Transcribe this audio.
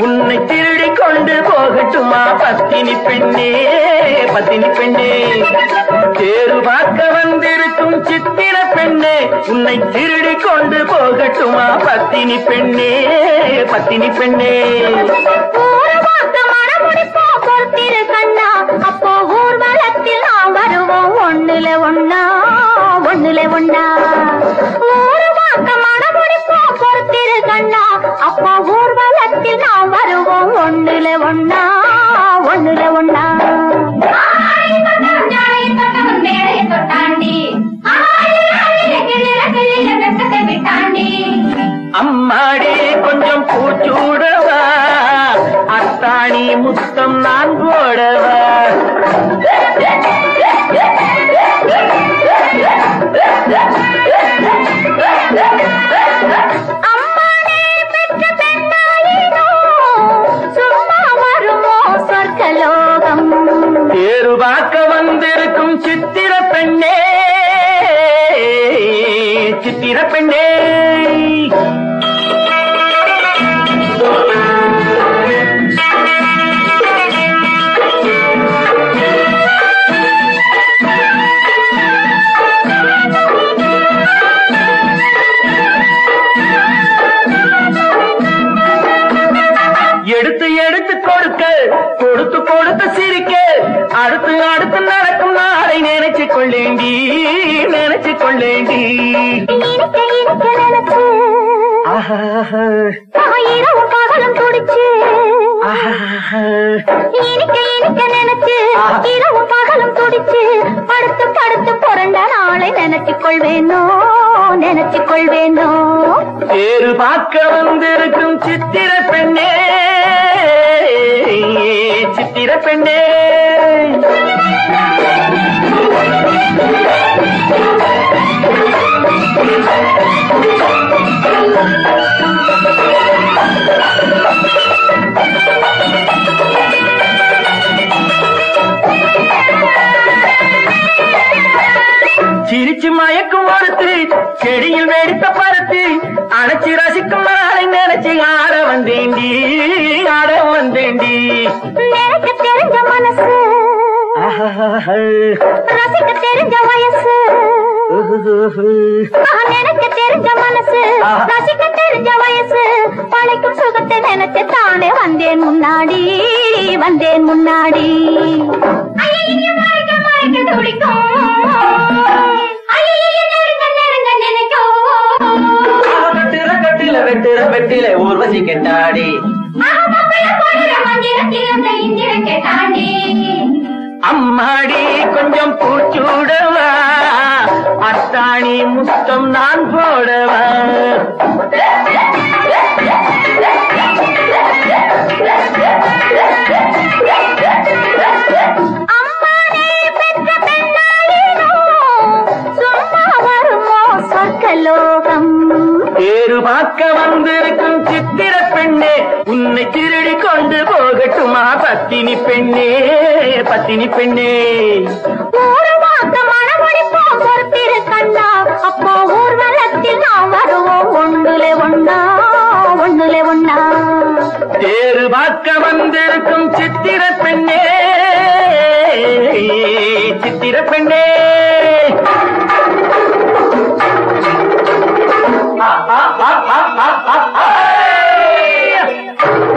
உன்னை திருடி கொண்டு போகட்டுமா பத்தினி பெண்ணே பத்தினி பெண்ணே தேரு பார்க்க வந்திருக்கும் சித்திர பெண்ணே உன்னை திருடி கொண்டு போகட்டுமா பத்தினி பெண்ணே பத்தினி பெண்ணே ஊரு பார்க்க மணமுடிப்போம் பொறுத்திரு கண்ணா அப்போ ஊர்வலத்தில் நாம் வருவோம் ஒண்ணுல ஒண்ணா ஒண்ணுல ஒண்ணா ஊரு பார்க்க மணமுடிப்போம் பொறுத்திரு கண்ணா அப்போ ஊர்வலத்தில் நாம் வருவோம் ஒண்ணுல ஒண்ணா ஒண்ணுல ஒண்ணா அம்மாடி கொஞ்சம் பூச்சூடவா அத்தாணி முத்தம் நான் போடவா அம்மானே பெற்ற பெண்ணாயினோ சும்மா வருமோ சொர்க்கலோகம் தேரு பார்க்க வந்திருக்கும் சித்திர பெண்ணே சித்திர பெண்ணே எடுத்து எடுத்து கொடுக்க கொடுத்து கொடுத்து சிரிக்க அடுத்து அடுத்து நடக்கும் நாளை நினைச்சு கொள்ளேண்டி நினைச்சு கொள்ளேண்டி இனிக்க இனிக்க நினைச்சு ஆஹா இரவும் பகலும் துடிச்சு ஆஹா இனிக்க இனிக்க நினைச்சு இரவும் பகலும் துடிச்சு படுத்து படுத்து புரண்ட நாளை நினைச்சுக் கொள்வேனோ நினைச்சுக் கொள்வேனோ தேரு பார்க்க வந்திருக்கும் சித்திர பெண்ணே சித்திர பெண்ணே சிரிச்சு மயக்கும் ஒருத்து செடியில் வெடித்த பருத்து அணைச்சு ரசிக்கும் நாளை நினைச்சு ஆட வந்தேண்டி ஆட வந்தேண்டி நினைக்க தெரிஞ்ச மனசு ஆஹா. ரசிக்க தெரிஞ்ச வயசு ஆஹ், நினைக்க தெரிஞ்ச மனசு ரசிக்க தெரிஞ்ச வயசு பழைக்கும் சுகத்தை நினைச்சு தானே வந்தேன் முன்னாடி வந்தேன் முன்னாடி ஐயைய, மறைக்க, மறைக்க துடிக்கும். ஐயைய, நெருங்க, நெருங்க நினைக்கும். கட்டுற கட்டில வெட்டுற வெட்டில ஊர்வசி கெட்டாடி ஆஹ், மப்பிள போடுற மந்திரத்தில் அந்த இந்திரத்தை தாண்டி அம்மாடி கொஞ்சம் பூச்சூடவா அத்தாணி முத்தம் நான் போடவா அம்மானே பெற்ற பெண்ணாயினோ சும்மா வருமோ சொர்க்கலோகம் தேரு பார்க்க வந்திருக்கும் சித்திர பெண்ணே உன்னை திருடி கொண்டு போகட்டுமா பத்தினி பெண்ணே பத்தினி பெண்ணே ஊரு வாக்க மணமுடிப்போம் பொறுத்திரு கண்ணா அப்போ ஊர்வலத்தில் நாம் வருவோம் ஒண்ணுல ஒண்ணா ஒண்ணுல ஒண்ணா தேரு பார்க்க வந்திருக்கும் சித்திர பெண்ணே சித்திர பெண்ணே ஆ, ஆ, ஆ, ஆ, ஆ, ஆ, ஆ.